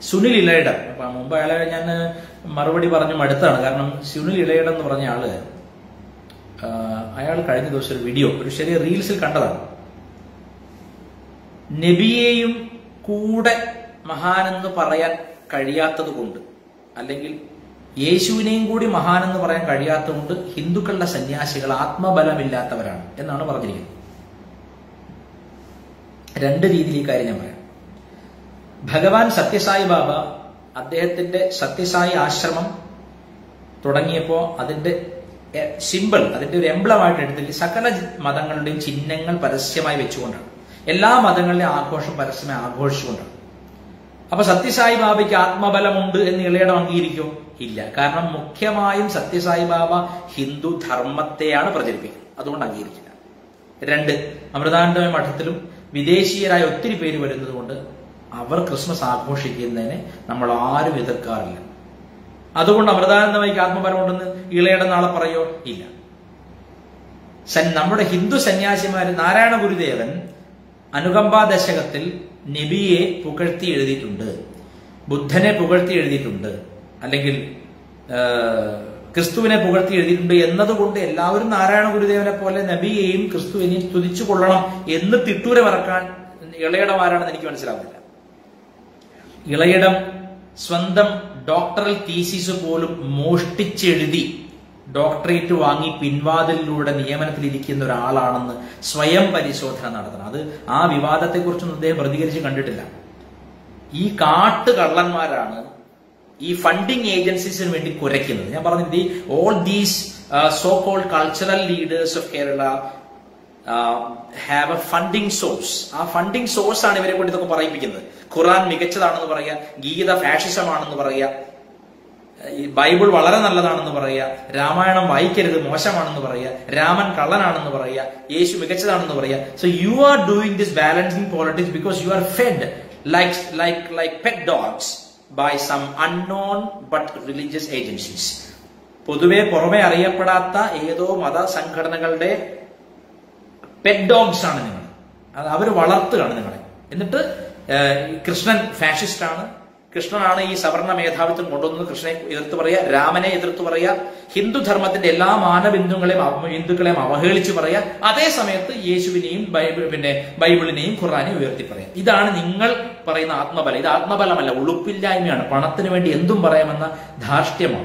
സുനിൽ ഇളയിടം അപ്പൊ മുമ്പ് അയാളെ ഞാൻ മറുപടി പറഞ്ഞു മടുത്താണ് കാരണം സുനിൽ ഇളയിടം എന്ന് പറഞ്ഞ ആള് അയാൾ കഴിഞ്ഞ ദിവസം ഒരു വീഡിയോ ഒരു ചെറിയ റീൽസിൽ കണ്ടതാണ് നബിയെയും കൂടെ മഹാനെന്ന് പറയാൻ കഴിയാത്തത് കൊണ്ട് അല്ലെങ്കിൽ യേശുവിനെയും കൂടി മഹാനെന്ന് പറയാൻ കഴിയാത്തത് കൊണ്ട് ഹിന്ദുക്കളുടെ സന്യാസികൾ ആത്മബലമില്ലാത്തവരാണ് എന്നാണ് പറഞ്ഞിരിക്കുന്നത് രണ്ട് രീതിയിൽ ഈ കാര്യം ഞാൻ പറയാം ഭഗവാൻ സത്യസായി ബാബ അദ്ദേഹത്തിന്റെ സത്യസായി ആശ്രമം തുടങ്ങിയപ്പോ അതിന്റെ സിമ്പിൾ അതിന്റെ ഒരു എംബ്ലമായിട്ട് എടുത്തില്ല സകല മതങ്ങളുടെയും ചിഹ്നങ്ങൾ പരസ്യമായി വെച്ചുകൊണ്ടാണ് എല്ലാ മതങ്ങളിലെയും ആഘോഷം പരസ്യമായി ആഘോഷിച്ചുകൊണ്ടാണ് അപ്പൊ സത്യസായി ബാബയ്ക്ക് ആത്മബലമുണ്ട് എന്ന് ഇളയിടം അംഗീകരിക്കോ ഇല്ല കാരണം മുഖ്യമായും സത്യസായി ബാബ ഹിന്ദു ധർമ്മത്തെയാണ് പ്രചരിപ്പിക്കുന്നത് അതുകൊണ്ട് അംഗീകരിക്കില്ല രണ്ട് അമൃതാനന്ദമയ മഠത്തിലും വിദേശീയരായ ഒത്തിരി പേര് വരുന്നത് കൊണ്ട് അവർ ക്രിസ്മസ് ആഘോഷിക്കുന്നതിനെ നമ്മൾ ആരും എതിർക്കാറില്ല അതുകൊണ്ട് അമൃതാനന്ദമയ്ക്ക് ആത്മബലമുണ്ടെന്ന് ഇളയുടെ നാളെ പറയോ ഇല്ല നമ്മുടെ ഹിന്ദു സന്യാസിമാര് നാരായണ ഗുരുദേവൻ അനുകമ്പാ ദശകത്തിൽ നബിയെ പുകഴ്ത്തി എഴുതിയിട്ടുണ്ട് ബുദ്ധനെ പുകഴ്ത്തി എഴുതിയിട്ടുണ്ട് അല്ലെങ്കിൽ ക്രിസ്തുവിനെ പുകഴ്ത്തി എഴുതിയിട്ടുണ്ട് എന്നതുകൊണ്ട് എല്ലാവരും നാരായണ ഗുരുദേവനെ പോലെ നബിയെയും ക്രിസ്തുവിനെയും സ്തുതിച്ചു കൊള്ളണം എന്ന് തിട്ടൂര മറക്കാൻ ഇളയിടം ആരാണെന്ന് എനിക്ക് മനസ്സിലാവുന്നില്ല ഇളയിടം സ്വന്തം ഡോക്ടറൽ തീസിസ് പോലും മോഷ്ടിച്ചെഴുതി ഡോക്ടറേറ്റ് വാങ്ങി പിൻവാതിലിലൂടെ നിയമനത്തിലിരിക്കുന്ന ഒരാളാണെന്ന് സ്വയം പരിശോധന നടത്തണം അത് ആ വിവാദത്തെക്കുറിച്ചൊന്നും അദ്ദേഹം പ്രതികരിച്ച് കണ്ടിട്ടില്ല ഈ കാട്ട് കള്ളന്മാരാണ് ഈ ഫണ്ടിങ് ഏജൻസീസിന് വേണ്ടി കുരയ്ക്കുന്നത് ഞാൻ പറഞ്ഞത് ഈ all these so called cultural leaders of Kerala have a funding source ആ ഫണ്ടിങ് സോഴ്സ് ആണ് ഇവരെ കൊണ്ട് ഇതൊക്കെ പറയിപ്പിക്കുന്നത് ഖുറാൻ മികച്ചതാണെന്ന് പറയുക ഗീത ഫാഷിസമാണെന്ന് പറയുക ഈ ബൈബിൾ വളരെ നല്ലതാണെന്ന് പറയുക രാമായണം വായിക്കരുത് മോശമാണെന്ന് പറയുക രാമൻ കള്ളനാണെന്ന് പറയുക യേശു മികച്ചതാണെന്ന് പറയുക so you are doing this balancing politics because you are fed like like like pet dogs by some unknown but religious agencies പൊതുവെ പുറമെ അറിയപ്പെടാത്ത ഏതോ മത സംഘടനകളുടെ പെറ്റ് ഡോഗ്സ് ആണ് നിങ്ങൾ അത് അവർ വളർത്തുകയാണ് നിങ്ങളെ എന്നിട്ട് കൃഷ്ണൻ ഫാഷിസ്റ്റ് ആണ് കൃഷ്ണനാണ് ഈ സവർണ മേധാവിത്വം കൊണ്ടുവന്നത് കൃഷ്ണനെ എതിർത്ത് പറയുക രാമനെ എതിർത്ത് പറയുക ഹിന്ദു ധർമ്മത്തിന്റെ എല്ലാ മാനബിന്ദുക്കളെയും ഹിന്ദുക്കളെയും അവഹേളിച്ച് പറയുക അതേ സമയത്ത് യേശുവിനെയും ബൈബിൾ പിന്നെ ബൈബിളിനെയും ഖുറാനെയും ഉയർത്തി പറയാം ഇതാണ് നിങ്ങൾ പറയുന്ന ആത്മബലം ഇത് ആത്മബലമല്ല ഉളുപ്പില്ലായ്മയാണ് പണത്തിന് വേണ്ടി എന്തും പറയാമെന്ന ധാർഷ്ട്യമാണ്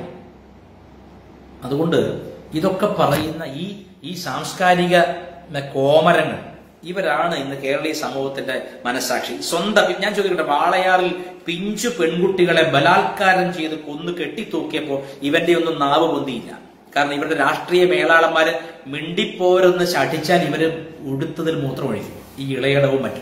അതുകൊണ്ട് ഇതൊക്കെ പറയുന്ന ഈ ഈ സാംസ്കാരിക കോമരങ്ങൾ ഇവരാണ് ഇന്ന് കേരളീയ സമൂഹത്തിന്റെ മനസാക്ഷി സ്വന്തം ഞാൻ ചോദിക്കട്ടെ വാളയാറിൽ പിഞ്ചു പെൺകുട്ടികളെ ബലാത്കാരം ചെയ്ത് കൊന്നു കെട്ടിത്തൂക്കിയപ്പോ ഇവന്റെ ഒന്നും നാവ് പൊന്തിയില്ല കാരണം ഇവരുടെ രാഷ്ട്രീയ മേലാളന്മാര് മിണ്ടിപ്പോരെന്ന് ശഠിച്ചാൽ ഇവര് ഉടുത്തതിൽ മൂത്രമൊഴിക്കും ഈ ഇളയിടവും മറ്റും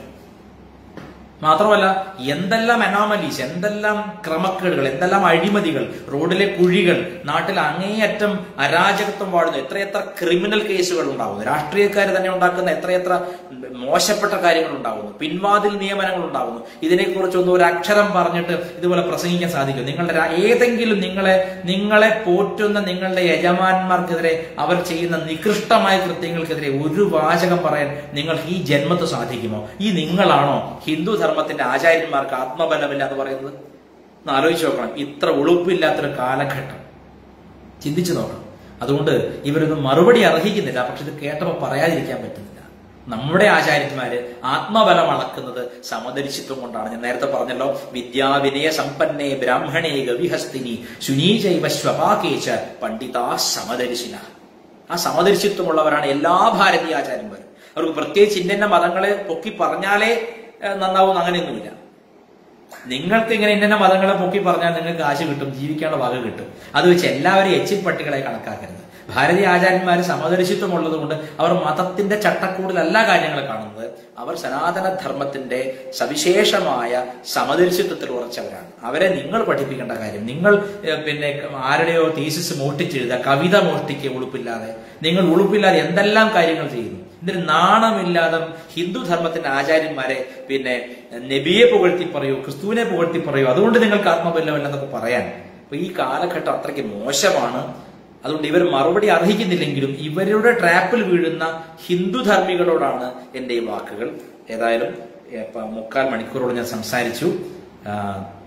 മാത്രമല്ല എന്തെല്ലാം അനോമലീസ് എന്തെല്ലാം ക്രമക്കേടുകൾ എന്തെല്ലാം അഴിമതികൾ റോഡിലെ കുഴികൾ നാട്ടിൽ അങ്ങേയറ്റം അരാജകത്വം വാഴുന്നു എത്രയെത്ര ക്രിമിനൽ കേസുകൾ ഉണ്ടാകുന്നു രാഷ്ട്രീയക്കാർ തന്നെ ഉണ്ടാക്കുന്ന എത്രയെത്ര മോശപ്പെട്ട കാര്യങ്ങൾ ഉണ്ടാകുന്നു പിൻവാതിൽ നിയമനങ്ങൾ ഉണ്ടാകുന്നു ഇതിനെക്കുറിച്ചൊന്നും ഒരു അക്ഷരം പറഞ്ഞിട്ട് ഇതുപോലെ പ്രസംഗിക്കാൻ സാധിക്കും നിങ്ങളുടെ ഏതെങ്കിലും നിങ്ങളെ നിങ്ങളെ പോറ്റുന്ന നിങ്ങളുടെ യജമാന്മാർക്കെതിരെ അവർ ചെയ്യുന്ന നികൃഷ്ടമായ കൃത്യങ്ങൾക്കെതിരെ ഒരു വാചകം പറയാൻ നിങ്ങൾക്ക് ഈ ജന്മത്ത് സാധിക്കുമോ ഈ നിങ്ങളാണോ ഹിന്ദു ധർമ്മത്തിന്റെ ആചാര്യന്മാർക്ക് ആത്മബലമില്ല എന്ന് പറയുന്നത് ഒന്ന് ആലോചിച്ച് നോക്കണം ഇത്ര ഉളുപ്പില്ലാത്തൊരു കാലഘട്ടം ചിന്തിച്ചു നോക്കണം അതുകൊണ്ട് ഇവരൊന്നും മറുപടി അർഹിക്കുന്നില്ല പക്ഷെ ഇത് കേട്ടപ്പോൾ പറയാതിരിക്കാൻ പറ്റുന്നില്ല നമ്മുടെ ആചാര്യന്മാര് ആത്മബലം അളക്കുന്നത് സമദരിശിത്വം കൊണ്ടാണ് ഞാൻ നേരത്തെ പറഞ്ഞല്ലോ വിദ്യാവിനയ സമ്പന്നേ ബ്രാഹ്മണേ ഗവിഹസ്തിനി സുനീജൈവ സ്വപാകേച്ച പണ്ഡിതാ സമദരിശിന ആ സമദരിശിത്വമുള്ളവരാണ് എല്ലാ ഭാരതീയ ആചാര്യന്മാരും അവർക്ക് പ്രത്യേകിച്ച് ഇന്ന മതങ്ങളെ പൊക്കി പറഞ്ഞാലേ നന്നാവും അങ്ങനെയൊന്നുമില്ല നിങ്ങൾക്ക് ഇങ്ങനെ ഇന്ന മതങ്ങളെ പൊക്കി പറഞ്ഞാൽ നിങ്ങൾക്ക് കാശ് കിട്ടും ജീവിക്കാനുള്ള വക കിട്ടും അത് വെച്ച് എല്ലാവരും എച്ചിൽ പട്ടികളെ കണക്കാക്കരുത് ഭാരതീയ ആചാര്യന്മാർ സമദർശിത്വമുള്ളത് കൊണ്ട് അവർ മതത്തിന്റെ ചട്ടക്കൂടിലല്ല കാര്യങ്ങൾ കാണുന്നത് അവർ സനാതന ധർമ്മത്തിന്റെ സവിശേഷമായ സമദർശിത്വത്തിൽ ഉറച്ചവരാണ് അവരെ നിങ്ങൾ പഠിപ്പിക്കേണ്ട കാര്യം നിങ്ങൾ പിന്നെ ആരുടെയോ തീസിസ് മോഷ്ടിച്ചെഴുതുക കവിത മോഷ്ടിക്കുക ഉളുപ്പില്ലാതെ നിങ്ങൾ ഉളുപ്പില്ലാതെ എന്തെല്ലാം കാര്യങ്ങൾ ചെയ്യുന്നു ഇതിന് നാണമില്ലാതെ ഹിന്ദു ധർമ്മത്തിന്റെ ആചാര്യന്മാരെ പിന്നെ നബിയെ പുകഴ്ത്തി പറയൂ ക്രിസ്തുവിനെ പുകഴ്ത്തി പറയൂ അതുകൊണ്ട് നിങ്ങൾക്ക് ആത്മബലമല്ലെന്നൊക്കെ പറയാൻ അപ്പൊ ഈ കാലഘട്ടം അത്രയ്ക്ക് മോശമാണ് അതുകൊണ്ട് ഇവർ മറുപടി അർഹിക്കുന്നില്ലെങ്കിലും ഇവരുടെ ട്രാപ്പിൽ വീഴുന്ന ഹിന്ദു ധർമ്മികളോടാണ് എന്റെ ഈ വാക്കുകൾ ഏതായാലും മുക്കാൽ മണിക്കൂറോട് ഞാൻ സംസാരിച്ചു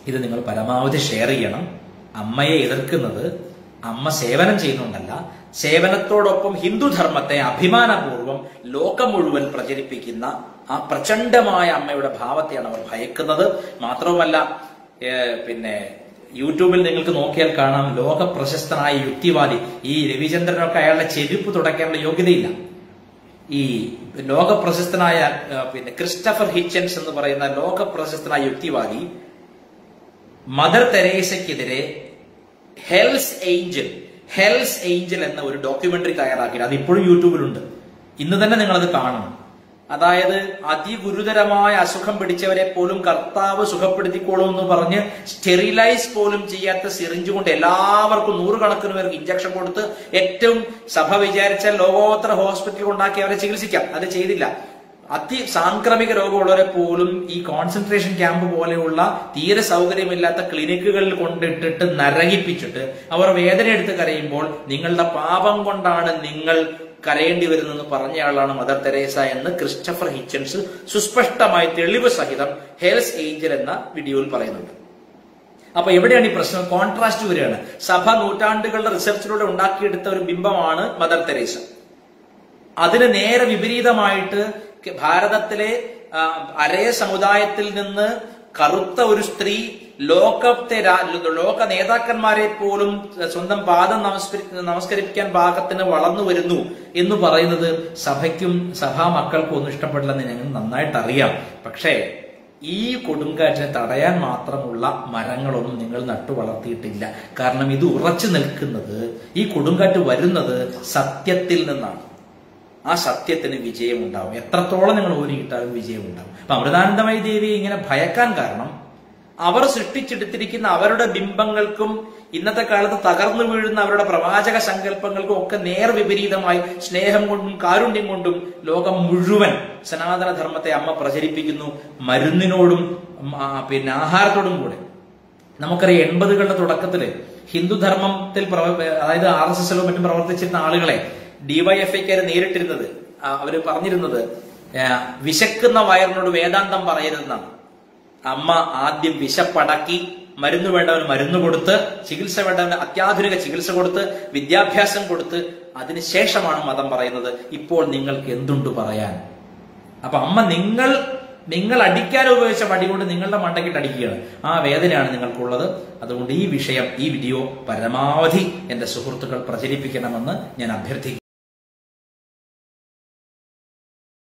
ഇത് നിങ്ങൾ പരമാവധി ഷെയർ ചെയ്യണം അമ്മയെ എതിർക്കുന്നത് അമ്മ സേവനം ചെയ്യുന്നുണ്ടല്ല സേവനത്തോടൊപ്പം ഹിന്ദുധർമ്മത്തെ അഭിമാനപൂർവ്വം ലോകം മുഴുവൻ പ്രചരിപ്പിക്കുന്ന ആ പ്രചണ്ഡമായ അമ്മയുടെ ഭാവത്തെയാണ് അവർ ഭയക്കുന്നത് മാത്രവുമല്ല ഏഹ്, പിന്നെ യൂട്യൂബിൽ നിങ്ങൾക്ക് നോക്കിയാൽ കാണാം ലോക പ്രശസ്തനായ യുക്തിവാദി ഈ രവിചന്ദ്രനൊക്കെ അയാളുടെ ചെരുപ്പ് തുടയ്ക്കാനുള്ള യോഗ്യതയില്ല ഈ ലോക പ്രശസ്തനായ ആ, പിന്നെ ക്രിസ്റ്റഫർ ഹിച്ചൻസ് എന്ന് പറയുന്ന ലോക പ്രശസ്തനായ യുക്തിവാദി മദർ തെരേസയ്ക്കെതിരെ ഹെൽസ് ഏഞ്ചൽ ഹെൽസ് ഏഞ്ചൽ എന്ന ഒരു ഡോക്യുമെന്ററി തയ്യാറാക്കി അത് ഇപ്പോഴും യൂട്യൂബിലുണ്ട് ഇന്ന് തന്നെ നിങ്ങളത് കാണണം അതായത് അതിഗുരുതരമായ അസുഖം പിടിച്ചവരെ പോലും കർത്താവ് സുഖപ്പെടുത്തിക്കോളും എന്ന് പറഞ്ഞ് സ്റ്റെറിലൈസ് പോലും ചെയ്യാത്ത സിറിഞ്ച് കൊണ്ട് എല്ലാവർക്കും നൂറുകണക്കിന് പേർക്ക് ഇഞ്ചക്ഷൻ കൊടുത്ത് ഏറ്റവും സഭ വിചാരിച്ച ലോകോത്തര ഹോസ്പിറ്റൽ കൊണ്ടാക്കി അവരെ ചികിത്സിക്കാം അത് ചെയ്തില്ല അതി സാംക്രമിക രോഗമുള്ളവരെ പോലും ഈ കോൺസെൻട്രേഷൻ ക്യാമ്പ് പോലെയുള്ള തീരെ സൗകര്യമില്ലാത്ത ക്ലിനിക്കുകളിൽ കൊണ്ടിട്ടിട്ട് നരകിപ്പിച്ചിട്ട് അവർ വേദന എടുത്ത് കരയുമ്പോൾ നിങ്ങളുടെ പാപം കൊണ്ടാണ് നിങ്ങൾ കരയേണ്ടി വരുന്നെന്ന് പറഞ്ഞയാളാണ് മദർ തെരേസ എന്ന് ക്രിസ്റ്റഫർ ഹിച്ചൻസ് സുസ്പഷ്ടമായി തെളിവ് സഹിതം ഹെൽസ് ഏഞ്ചൽ എന്ന വീഡിയോയിൽ പറയുന്നുണ്ട് അപ്പൊ എവിടെയാണ് ഈ പ്രശ്നം കോൺട്രാസ്റ്റ് വരികയാണ് സഭ നൂറ്റാണ്ടുകളുടെ റിസർച്ചിലൂടെ ഉണ്ടാക്കിയെടുത്ത ഒരു ബിംബമാണ് മദർ തെരേസ അതിന് നേരെ വിപരീതമായിട്ട് ഭാരതത്തിലെ ആ, അരയ സമുദായത്തിൽ നിന്ന് കറുത്ത ഒരു സ്ത്രീ ലോകത്തെ രാ- ലോക നേതാക്കന്മാരെ പോലും സ്വന്തം പാദം നമസ്കരി നമസ്കരിക്കാൻ പാകത്തിന് വളർന്നു വരുന്നു എന്ന് പറയുന്നത് സഭയ്ക്കും സഭാ മക്കൾക്കും ഒന്നും ഇഷ്ടപ്പെടില്ലെന്ന് ഞങ്ങൾ നന്നായിട്ട് അറിയാം പക്ഷേ ഈ കൊടുങ്കാറ്റിനെ തടയാൻ മാത്രമുള്ള മരങ്ങളൊന്നും നിങ്ങൾ നട്ടു വളർത്തിയിട്ടില്ല കാരണം ഇത് ഉറച്ചു നിൽക്കുന്നത് ഈ കൊടുങ്കാറ്റ് വരുന്നത് സത്യത്തിൽ നിന്നാണ് ആ സത്യത്തിന് വിജയമുണ്ടാവും എത്രത്തോളം നിങ്ങൾ ഊരിയിട്ടാലും വിജയമുണ്ടാവും അപ്പൊ അമൃതാനന്ദമയി ദേവി ഇങ്ങനെ ഭയക്കാൻ കാരണം അവർ സൃഷ്ടിച്ചെടുത്തിരിക്കുന്ന അവരുടെ ബിംബങ്ങൾക്കും ഇന്നത്തെ കാലത്ത് തകർന്നു വീഴുന്ന അവരുടെ പ്രവാചക സങ്കല്പങ്ങൾക്കും ഒക്കെ നേർ വിപരീതമായി സ്നേഹം കൊണ്ടും കാരുണ്യം കൊണ്ടും ലോകം മുഴുവൻ സനാതന ധർമ്മത്തെ അമ്മ പ്രചരിപ്പിക്കുന്നു മരുന്നിനോടും ഉം, ആ, പിന്നെ ആഹാരത്തോടും കൂടെ നമുക്കറിയാം എൺപതുകളുടെ തുടക്കത്തില് ഹിന്ദുധർമ്മത്തിൽ പ്രവ- അതായത് ആർ എസ് എസിലോ മറ്റും പ്രവർത്തിച്ചിരുന്ന ആളുകളെ ഡിവൈഎഫ്ഐക്കാര് നേരിട്ടിരുന്നത് ആ, അവര് പറഞ്ഞിരുന്നത് ആ, വിശക്കുന്ന വയറിനോട് വേദാന്തം പറയരുതെന്നാണ് അമ്മ ആദ്യം വിശപ്പടക്കി മരുന്ന് വേണ്ടവന് മരുന്ന് കൊടുത്ത് ചികിത്സ വേണ്ടവന് അത്യാധുനിക ചികിത്സ കൊടുത്ത് വിദ്യാഭ്യാസം കൊടുത്ത് അതിനുശേഷമാണ് മതം പറയുന്നത് ഇപ്പോൾ നിങ്ങൾക്ക് എന്തുണ്ട് പറയാൻ അപ്പൊ അമ്മ നിങ്ങൾ നിങ്ങൾ അടിക്കാൻ ഉപയോഗിച്ച വടി കൊണ്ട് നിങ്ങളുടെ മണ്ടക്കിട്ട് അടിക്കുകയാണ് ആ വേദനയാണ് നിങ്ങൾക്കുള്ളത് അതുകൊണ്ട് ഈ വിഷയം ഈ വീഡിയോ പരമാവധി എന്റെ സുഹൃത്തുക്കൾ പ്രചരിപ്പിക്കണമെന്ന് ഞാൻ അഭ്യർത്ഥിക്കുന്നു